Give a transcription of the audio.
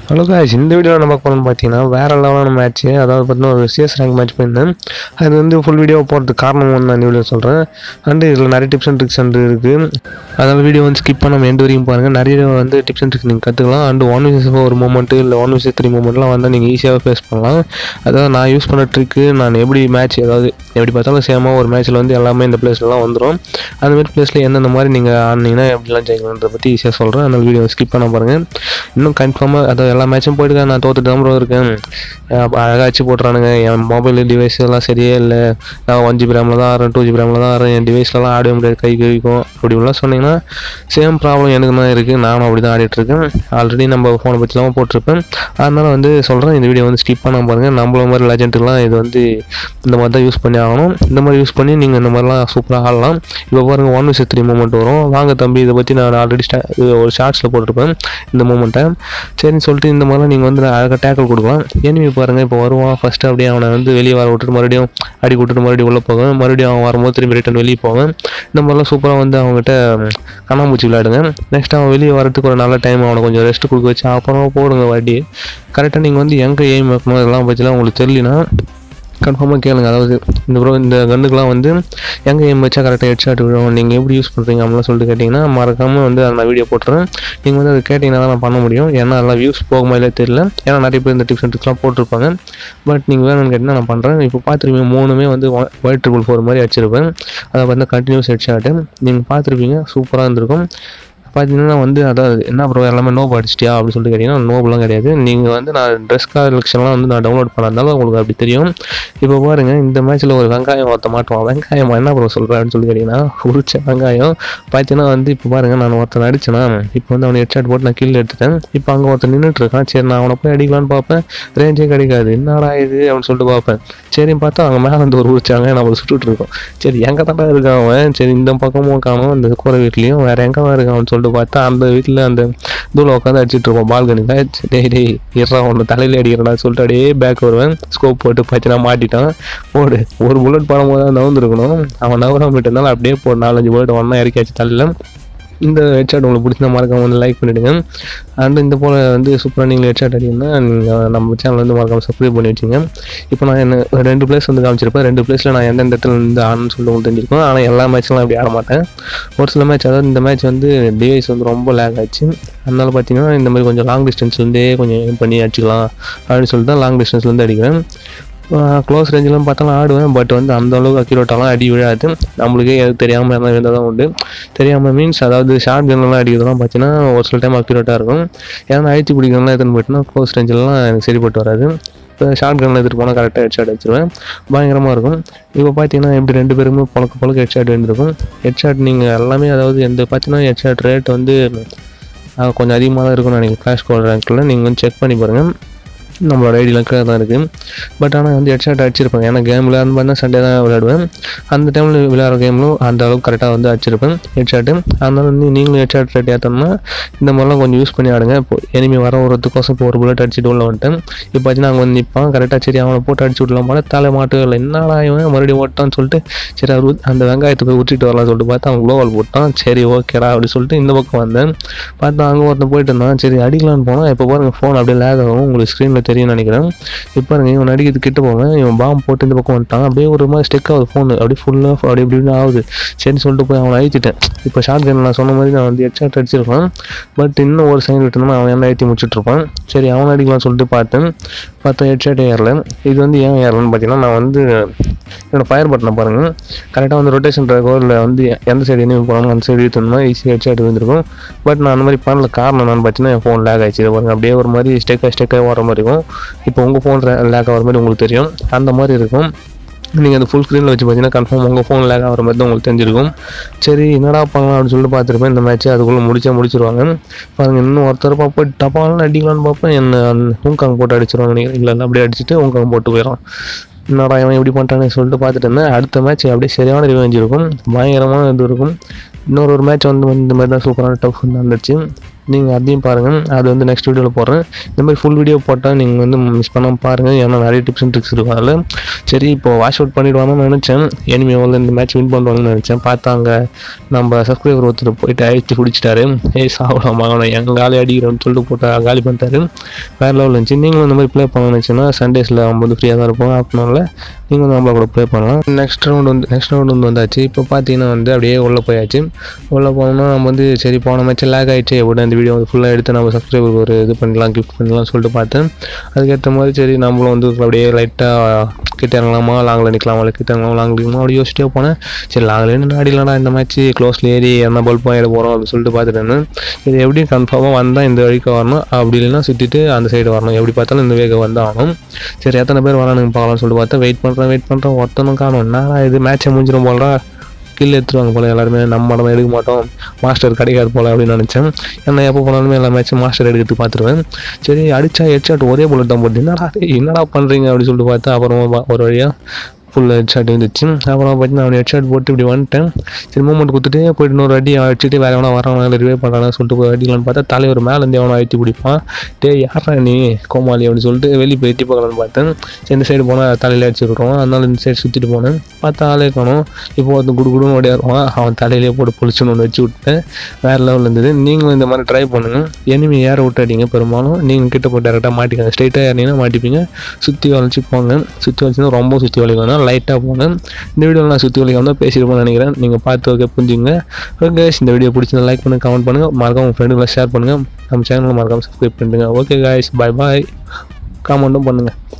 hello guys இந்த வீடியோவில் நம்ம பார்க்க போகிறோம்னு பார்த்தீங்கன்னா வேறு லெவலான மேட்ச்சு அதாவது பார்த்தீங்கன்னா ஒரு சிஎஸ் ரேங்க் மேட்ச் போயிருந்தேன் அது வந்து ஃபுல் வீடியோ போகிறதுக்கு காரணம் ஒன்று நான் இந்த வீடியோ சொல்கிறேன் அண்டு இதில் நிறைய டிப்ஸ் அண்ட் ட்ரிக்ஸ் வந்து இருக்குது அதனால் வீடியோ வந்து ஸ்கிப் பண்ணாமல் எண்டு வரைக்கும் பாருங்கள் நிறைய வந்து டிப்ஸ் அண்ட் ட்ரிக்ஸ் நீங்கள் கற்றுக்கலாம் அண்டு ஒன் விசஸ் ஒரு மூமெண்ட்டு இல்லை ஒன் விசஸ் த்ரீ மூமெண்ட்லாம் வந்தால் நீங்கள் ஈஸியாக ஃபேஸ் பண்ணலாம் அதாவது நான் யூஸ் பண்ண ட்ரிக்கு நான் எப்படி மேட்ச் ஏதாவது எப்படி பார்த்தாலும் சேமாக ஒரு மேட்ச்சில் வந்து எல்லாமே இந்த பிளேஸ்லலாம் வந்துடும் அந்த மாதிரி பிளேஸில் எந்தெந்த மாதிரி நீங்கள் ஆடினீங்கன்னா எப்படிலாம் ஜெயிக்கலான்றத பற்றி ஈஸியாக சொல்கிறேன் அதனால் வீடியோ ஸ்கிப் பண்ண பாருங்கள் இன்னும் கன்ஃபார்மாக அதாவது எல்லா மேட்சும் போயிட்டு நான் தோத்துட்டு தான் bro இருக்கேன் அழகாக வச்சு போட்டுறானுங்க என் மொபைல் டிவைஸ் எல்லாம் சரியே இல்லை நான் ஒன் ஜிபி ரேமில் தான் ஆடுறேன் டூ ஜிபி ரேமில் தான் ஆடுறேன் என் டிவைஸ்லலாம் ஆடவே முடியாது கை கழிக்கும் அப்படிலாம் சொன்னீங்கன்னா சேம் ப்ராப்ளம் எனக்கு தான் இருக்குது நானும் அப்படி தான் ஆடிட்டுருக்கேன் ஆல்ரெடி நம்ம ஃபோனை பற்றிலாம் போட்டிருப்பேன் அதனால் வந்து சொல்கிறேன் இந்த வீடியோ வந்து ஸ்கிப் பண்ணாம பாருங்கள் நம்மள மாதிரி லெஜெண்ட்டுலாம் இது வந்து இந்த மாதிரி தான் யூஸ் பண்ணி ஆகணும் இந்த மாதிரி யூஸ் பண்ணி நீங்கள் இந்த மாதிரிலாம் சூப்பராக ஆடலாம் இப்போ பாருங்கள் ஒன் விசஸ் த்ரீ மூமெண்ட் வரும் வாங்க தம்பி இதை பற்றி நான் ஆல்ரெடி ஸ்டா இது ஒரு ஷார்ட்ஸில் போட்டிருப்பேன் இந்த மூமெண்ட்டை சரின்னு சொல்லிட்டு இந்த மாதிரிலாம் நீங்கள் வந்து அழகாக டேக்கிள் கொடுக்கலாம் எனிமி பாருங்கள் இப்போ வருவான் ஃபஸ்ட்டு அப்படியே அவனை வந்து வெளியே வர விட்டுட்டு மறுபடியும் அடி விட்டுட்டு மறுபடியும் உள்ளே போவேன் மறுபடியும் அவன் வரும்போது திரும்பி ரிட்டன் வெளியே போவேன் இந்த மாதிரிலாம் சூப்பராக வந்து அவங்ககிட்ட கண்ணாமூச்சி விளையாடுங்க நெக்ஸ்ட் அவன் வெளியே வரதுக்கு ஒரு நல்ல டைம் அவனை கொஞ்சம் ரெஸ்ட் கொடுக்க வச்சு அப்புறம் போடுங்க வண்டி கரெக்டாக நீங்கள் வந்து எங்கே எய்ம் வைக்கணும் இதெல்லாம் பற்றிலாம் உங்களுக்கு தெரியலனா கன்ஃபார்மாக கேளுங்க அதாவது இந்த ப்ரோ இந்த கன்னுக்கெலாம் வந்து எங்கே எம் வச்சா கரெக்டாக ஹெட் ஷாட் விழும் நீங்கள் எப்படி யூஸ் பண்ணுறீங்க அப்படிலாம் சொல்லிட்டு கேட்டிங்கன்னா மறக்காமல் வந்து அதை நான் வீடியோ போட்டுறேன் நீங்கள் வந்து அதை கேட்டிங்கன்னா தான் நான் பண்ண முடியும் ஏன்னா அதெல்லாம் வியூஸ் போகுமா இல்லை தெரியல ஏன்னா நிறைய பேர் இந்த டிப்ஸ் அண்ட் ட்ரிக்ஸ்லாம் போட்டிருப்பாங்க பட் நீங்கள் வேணும்னு கேட்டிங்கன்னா நான் பண்ணுறேன் இப்போ பார்த்துருப்பீங்க மூணுமே வந்து ஒயிட் ட்ரிபிள் ஃபோர் மாதிரி வச்சுருப்பேன் அதை வந்து கண்டினியூஸ் ஹெட் ஷாட்டு நீங்கள் பார்த்துருப்பீங்க சூப்பராக இருந்திருக்கும் பார்த்தீங்கன்னா வந்து அதாவது என்ன ப்ரோ எல்லாமே நோப் அடிச்சிட்டியா அப்படின்னு சொல்லிட்டு கேட்டிங்கன்னா நோபெலாம் கிடையாது நீங்கள் வந்து நான் ட்ரெஸ் கலெக்ஷன்லாம் வந்து நான் டவுன்லோட் பண்ணாதால உங்களுக்கு அப்படி தெரியும் இப்போ பாருங்க இந்த மேட்ச்சில் ஒரு வெங்காயம் ஒருத்த மாட்டுவான் வெங்காயம் என்ன ப்ரோ சொல்கிறேன் அப்படின்னு சொல்லி கேட்டிங்கன்னா உரிச்ச வெங்காயம் பார்த்தீங்கன்னா வந்து இப்போ பாருங்க நான் ஒருத்தன் அடிச்சேனா இப்போ வந்து அவனை ஹெட்ஷாட் போட்டு நான் கீழே எடுத்துட்டேன் இப்போ அங்கே ஒருத்தன் நின்றுட்டு இருக்கான் சரி நான் அவனை போய் அடிக்கலான்னு பார்ப்பேன் ரேஞ்சே கிடைக்காது என்னடா இது அப்படின்னு சொல்லிட்டு பார்ப்பேன் சரின்னு பார்த்தா அவங்க மேலே வந்து ஒரு உரிச்சாங்க நம்ம சுட்டுட்டு இருக்கோம் சரி எங்கே தாண்டா இருக்கான் அவன் சரி இந்த பக்கமும் காணும் இந்த கூரை வீட்லேயும் வேறு எங்கே தான் இருக்கான் அவன் சொல்லிட்டு பார்த்தா அந்த வீட்டில் அந்த தூளை உட்காந்து அடிச்சிட்டு இருப்போம் பால்கனியில் டேய் டேய் இறா ஒன்று தலையில் அடிக்கிறடா சொல்லிட்டு அப்படியே பேக் வருவேன் ஸ்கோப் போட்டு பார்த்தீங்கன்னா மாட்டிட்டான் போடு ஒரு புல்லட் படும்போது தான் நவுந்துருக்கணும் அவன் நவராம விட்டனால அப்படியே போடு நாலஞ்சு புல்லட் ஒன்றா இறக்கியாச்சு தலையில் இந்த ஹெட்ஷாட் உங்களுக்கு பிடிச்சிருந்தா மறக்காம வந்து லைக் பண்ணிவிடுங்க அண்ட் இந்த போல் வந்து சூப்பராக நீங்கள் ஹெட்ஷாட் அடிக்கணும்னா நீங்கள் நம்ம சேனல் வந்து மறக்காம சப்ஸ்கிரைப் பண்ணி வச்சுங்க இப்போ நான் என்ன ரெண்டு பிளேஸ் வந்து காமிச்சிருப்பேன் ரெண்டு பிளேஸில் நான் எந்தெந்த இடத்துல இருந்து ஆடணும்னு சொல்லி உங்களுக்கு தெரிஞ்சிருக்கோம் ஆனால் எல்லா மேட்ச்லாம் அப்படி ஆட மாட்டேன் ஒரு சில மேட்ச் அதாவது இந்த மேட்ச் வந்து டிவைஸ் வந்து ரொம்ப லேக் ஆச்சு அதனால பார்த்தீங்கன்னா இந்த மாதிரி கொஞ்சம் லாங் டிஸ்டன்ஸ்லேருந்தே கொஞ்சம் aim பண்ணி அடிச்சுக்கலாம் அப்படின்னு சொல்லிட்டு தான் லாங் டிஸ்டன்ஸ்லேருந்து அடிக்கிறேன் க்ளோஸ் ரேஞ்செலாம் பார்த்தாலும் ஆடுவேன் பட் வந்து அந்த அளவுக்கு அக்யூரேட்டாலாம் அடி விழாது நம்மளுக்கே எது தெரியாமல் இருந்தால் இருந்தால் தான் உண்டு தெரியாமல் மீன்ஸ் அதாவது ஷார்ட் கன்லாம் அடிக்கிறதுலாம் பார்த்தீங்கன்னா ஒரு சில டைம் அக்யூரேட்டாக இருக்கும் ஏன்னா அழுத்தி பிடிக்கிறதுலாம் எத்தனை போயிட்டுனா க்ளோஸ் ரேஞ்செலாம் எனக்கு சரிப்பட்டு வராது இப்போ ஷார்ட் கன்னில் எடுத்துகிட்டு போனால் கரெக்டாக ஹெட் ஷாட் அடிச்சிருவேன் பயங்கரமாக இருக்கும் இப்போ பார்த்தீங்கன்னா எப்படி ரெண்டு பேருமே பழக்க பழக்க ஹெட் ஷாட் வந்துருக்கும் ஹெட் ஷாட் நீங்கள் எல்லாமே அதாவது எந்த பார்த்தீங்கன்னா ஹெட் ஷாட் ரேட் வந்து அஹ், கொஞ்சம் அதிகமாக தான் இருக்கும்னு நினைக்கிறேன் கிளாஷ் கோல் ரேங்க்கில் நீங்கள் வந்து செக் பண்ணி பாருங்கள் நம்மளோட ஐடியில் கீழே தான் இருக்குது பட் ஆனால் வந்து ஹெட்ஷாட் அடிச்சிருப்பேன் ஏன்னா கேமில் அந்த மாதிரி தான் சண்டே தான் விளையாடுவேன் அந்த டைமில் விளையாடுற கேம்லும் அந்த அளவுக்கு கரெக்டாக வந்து அடிச்சிருப்பேன் ஹெட்ஷாட்டு அதனால வந்து நீங்களும் ஹெட்ஷாட் ரேட் ஏற்றோம்னா இந்த மாதிரிலாம் கொஞ்சம் யூஸ் பண்ணி ஆடுங்க இப்போ எனிமி வர வரதுக்கோசம் இப்போ ஒரு புல்லட் அடிச்சுட்டு உள்ள வந்துட்டேன் இப்போ பார்த்தீங்கன்னா அங்கே வந்து நிற்பான் கரெக்டாக சரி அவனை போட்டு அடிச்சு விடலாம் போல தலை மாட்டு இல்லை என்னடா இவன் மறுபடியும் ஓட்டான்னு சொல்லிட்டு சரி அவர் ஊத்- அந்த வெங்காயத்தை போய் விட்டுட்டு வரலாம்னு சொல்லிட்டு பார்த்தா அவன் குளோவால் போட்டான் சரி ஓகேடா அப்படி சொல்லிட்டு இந்த பக்கம் வந்தேன் பார்த்தா அங்கே ஒருத்தன் போயிட்டு இருந்தான் சரி அடிக்கலான்னு போனால் இப்போ பாருங்க ஃபோன் அப்படியே லேக் ஆகும் உங்களுக்கு ஸ்க்ரீனில் தெரியும்னு நினைக்கிறேன் இப்போ பாருங்க இவன் அடிக்கிறது கிட்ட போவேன் இவன் பாம்பு போட்டு இந்த பக்கம் வந்துட்டான் அப்படியே ஒரு மாதிரி ஸ்டெக் ஆகுது ஃபோன் அப்படியே ஃபுல்லாக அப்படி இப்படி இப்படி ஆகுது சரின்னு சொல்லிட்டு போய் அவனை அழிச்சிட்டேன் இப்போ ஷார்ட் கன் நான் சொன்ன மாதிரி நான் வந்து ஹெட்ஷாட் அடிச்சிருப்பேன் பட் இன்னும் ஒரு சைன் விட்டுனா அவன் என்ன ஏற்றி முடிச்சுட்ருப்பான் சரி அவன் அடிக்கலாம்னு சொல்லிட்டு பார்த்தேன் பார்த்தா ஹெட்ஷாட் ஏறல இது வந்து ஏன் ஏறலன்னு பார்த்தீங்கன்னா நான் வந்து என்னோட ஃபயர் பட்டனை பாருங்கள் கரெக்டாக வந்து ரொட்டேஷன் ட்ராக்கோ இல்லை வந்து எந்த சைடு என்ன போகணும் அந்த சைடு இழுத்தணும்னா ஈஸியாக ஹெட்ஷாட் வந்துருக்கும் பட் நான் அந்த மாதிரி பண்ணல காரணம் என்னன்னு பார்த்தீங்கன்னா என் ஃபோன் லேக் ஆயிடுச்சு இதை பாருங்க அப்படியே ஒரு மாதிரி ஸ்டெக்காக ஸ்டெக்காக வர மாதிரி இருக்கும் இப்போ உங்கள் ஃபோன் லேக் ஆகிற மாதிரி உங்களுக்கு தெரியும் அந்த மாதிரி இருக்கும் நீங்கள் அந்த ஃபுல் ஸ்க்ரீனில் வச்சு பார்த்தீங்கன்னா கன்ஃபார்ம் உங்கள் ஃபோன் லேக் ஆகிற மாதிரி தான் உங்களுக்கு தெரிஞ்சிருக்கும் சரி என்னடா பண்ணலாம் அப்படின்னு சொல்லிட்டு பார்த்துருப்பேன் இந்த மேட்ச் அதுக்குள்ளே முடிச்சா முடிச்சிருவாங்க பாருங்க இன்னும் ஒருத்தர் பார்ப்போம் டப்பாலாம் அடிக்கலான்னு பார்ப்பேன் என்ன ஹூங்காங் போட்டு அடிச்சிருவாங்க நினைக்கிறேன் இல்லை இல்லை அப்படியே அடிச்சுட்டு ஹூங்காங் போட்டு போயிடும் என்னடா இவன் இப்படி பண்ணிட்டானே சொல்லிட்டு பார்த்துட்டு இருந்தேன் அடுத்த மேட்ச் அப்படியே சரியான ரிவெஞ்ச் இருக்கும் பயங்கரமான இது இருக்கும் இன்னொரு ஒரு மேட்ச் வந்து இந்த மாதிரி தான் சூப்பரான டஃப் நடந்துச்சு நீங்கள் அதையும் பாருங்கள் அது வந்து நெக்ஸ்ட் வீடியோவில் போடுறேன் இந்த மாதிரி ஃபுல் வீடியோ போட்டால் நீங்கள் வந்து மிஸ் பண்ணாமல் பாருங்கள் ஏன்னா நிறைய டிப்ஸ் அண்ட் ட்ரிக்ஸ் இருக்கும் அதில் சரி இப்போ வாஷ் அவுட் பண்ணிடுவாங்கன்னு நினச்சேன் எனிமே வந்து இந்த மேட்ச் வின் பண்ணுவாங்கன்னு நினச்சேன் பார்த்தாங்க நம்ம சப்ஸ்கிரைபர் ஒருத்தர் போயிட்டு அழிச்சு பிடிச்சிட்டாரு ஏய் சாப்பிடாம அவனை எங்க காலி அடிக்கிறோன்னு சொல்லிட்டு போட்டு காலி பண்ணிட்டாரு வேறு லெவலில் இருந்துச்சு நீங்களும் இந்த மாதிரி ப்ளே பண்ணணும்னு நினச்சிங்கன்னா சண்டேஸில் நம்ம வந்து ஃப்ரீயாக தான் இருப்போம் அப்படினால நீங்கள் வந்து நம்மள கூட ப்ளே பண்ணலாம் நெக்ஸ்ட் ரவுண்ட் வந்து நெக்ஸ்ட் ரவுண்ட் வந்து வந்தாச்சு இப்போ பார்த்தீங்கன்னா வந்து அப்படியே உள்ளே போயாச்சு உள்ளே போனோம்னா நம்ம வந்து சரி போன மேட்ச் லேக் ஆகிடுச்சு உடனே இந்த வீடியோ வந்து ஃபுல்லாக எடுத்து நம்ம சப்ஸ்கிரைபருக்கு ஒரு இது பண்ணலாம் கிஃப்ட் பண்ணலாம் சொல்லிட்டு பார்த்தேன் அதுக்கேற்ற மாதிரி சரி நம்மளும் வந்து அப்படியே லைட்டாக கிட்ட இறங்கலாமா லாங்கில் நிற்கலாமா இல்லை கிட்ட இறங்கலாமா லாங்கில் நிற்கலாமா அப்படி யோசிச்சிட்டே போனேன் சரி லாங்கில் நின்று ஆடிடலாம்டா இந்த மேட்ச் க்ளோஸில் ஏறி என்ன பல்ப் வாங்கிட போகிறோம் அப்படின்னு சொல்லிட்டு பார்த்துட்டு இருந்தேன் சரி எப்படியும் கன்ஃபார்மாக வந்தால் இந்த வழிக்கு வரணும் அப்படி இல்லைன்னா சுற்றிட்டு அந்த சைடு வரணும் எப்படி பார்த்தாலும் இந்த வேகம் வந்து ஆகணும் சரி எத்தனை பேர் வரானுங்க பார்க்கலாம்னு சொல்லிட்டு பார்த்தா வெயிட் பண்ணுறேன் வெயிட் பண்ணுறேன் ஒருத்தனும் காணும் என்னடா இது மேட்ச்சை முடிஞ்சிடும் போலடா கில் எடுத்துருவாங்க போல எல்லாருமே நம்ம நம்ம எடுக்க மாட்டோம் மாஸ்டர் கிடைக்காது போல அப்படின்னு நினச்சேன் ஏன்னா எப்போ போனாலுமே எல்லா மேட்சும் மாஸ்டர் எடுக்கிறதுக்கு பார்த்துருவேன் சரி அடிச்சா ஹெட்ஷாட் ஒரே புல்லட் தான் போட்டு என்னடா டேய், என்னடா பண்ணுறீங்க அப்படின்னு சொல்லிட்டு பார்த்தா அப்புறமா ஒரு வழியாக ஃபுல் ஹெட்ஷாட் இருந்துச்சு அப்புறம் பார்த்தீங்கன்னா அவன் ஹெட்ஷாட் போட்டு இப்படி வந்துட்டேன் சரி மூமெண்ட் கொடுத்துட்டு போயிட்டு இன்னொரு அடி அடிச்சுட்டு வேறு எவனா வரான் இல்லை ரிவே பண்ணுறான்னு சொல்லிட்டு போய் அடிக்கலான்னு பார்த்தா தலைவர் மேலேருந்து எவனோ அழுத்தி பிடிப்பான் டே யாரா நீ கோமாளி அப்படின்னு சொல்லிட்டு வெளியே போய் எட்டி பார்க்கலான்னு பார்த்தேன் சரி இந்த சைடு போனால் தலையில் அடிச்சு விட்ருவான் அதனால இந்த சைடு சுற்றிட்டு போனேன் பார்த்தா ஆளே காணும் இப்போ ஒருத்தன் குடு குடுன்னு ஓடியாருவான் அவன் தலையிலே போட்டு பொழிச்சுன்னு ஒன்று வச்சு விட்டேன் வேறு லெவலில் இருந்தது நீங்களும் இந்த மாதிரி ட்ரை பண்ணுங்கள் எனிமி ஏற விட்டு அடிங்க பெரும்பாலும் நீங்கள் கிட்ட போய் டேரெக்டாக மாட்டிக்கங்க ஸ்ட்ரைட்டாக ஏறினீங்கன்னா மாட்டிப்பீங்க சுற்றி வளைச்சி போங்க சுற்றி வச்சுன்னா ரொம்ப சுற்றி வளைக்கணும் லைட்டாக போங்க இந்த வீடியோவில் நான் சுற்றி வளைக்காம தான் பேசியிருப்பேன்னு நினைக்கிறேன் நீங்கள் பார்த்து ஓகே புரிஞ்சுங்க ஓகே இந்த வீடியோ பிடிச்சிருந்தா லைக் பண்ணுங்கள் கமெண்ட் பண்ணுங்கள் மறக்காம உங்கள் ஃப்ரெண்டுகளை ஷேர் பண்ணுங்கள் நம்ம சேனலை மறக்காம சப்ஸ்கிரைப் பண்ணுங்க ஓகே காய்ஸ் பாய் பாய் காமெண்ட்டும் பண்ணுங்கள்